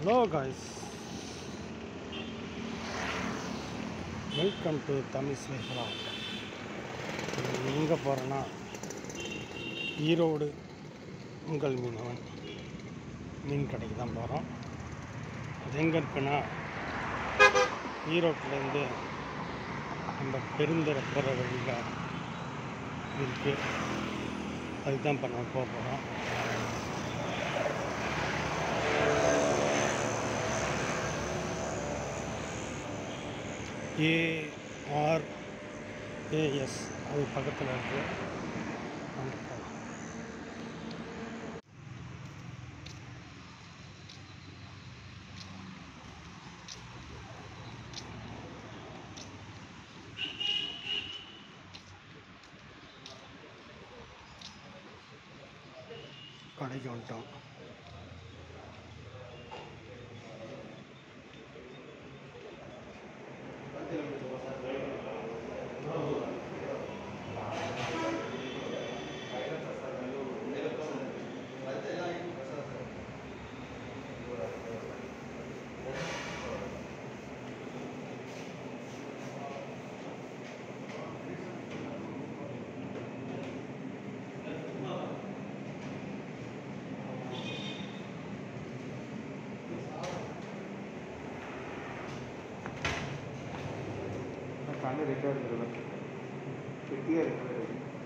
Hello guys welcome to Tamil ஸ்பெஷலா எங்கே போகிறேன்னா ஈரோடு உங்கள் மீனவன் மீன் கடைக்கு தான் போகிறோம் அது எங்கே இருக்குன்னா ஈரோட்டிலேருந்து நம்ம பெருந்தரை போகிற வழியில் இருக்குது அதுக்கு தான் இப்போ நம்ம போக போகிறோம் ஏஆர்ஏஎஸ் அது பக்கத்தில் இருக்குது அங்க போலாம். கடைக்கு வந்துட்டோம் கண்ணு ரெண்டாக இருக்கிறது கெட்டியாக இருக்கிறது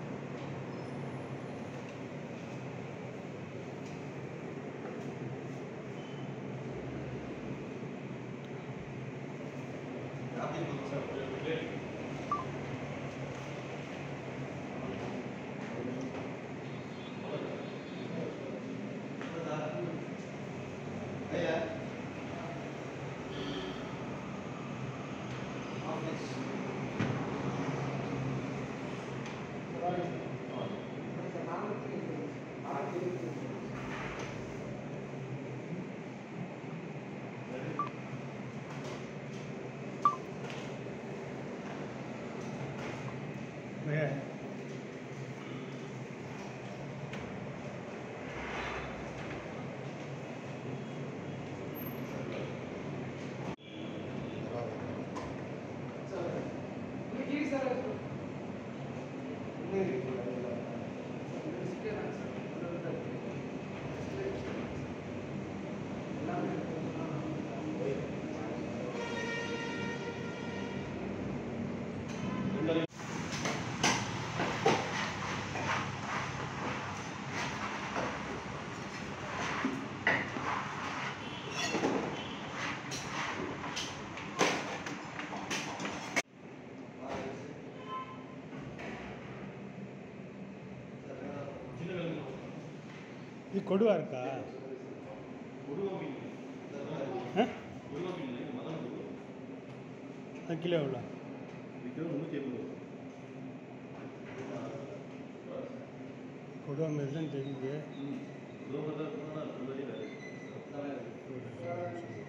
வே- இது கொடுவா இருக்கா ஆ? அது கிலோ எவ்வளோ கொடுவா மாரி தான் தெரியுது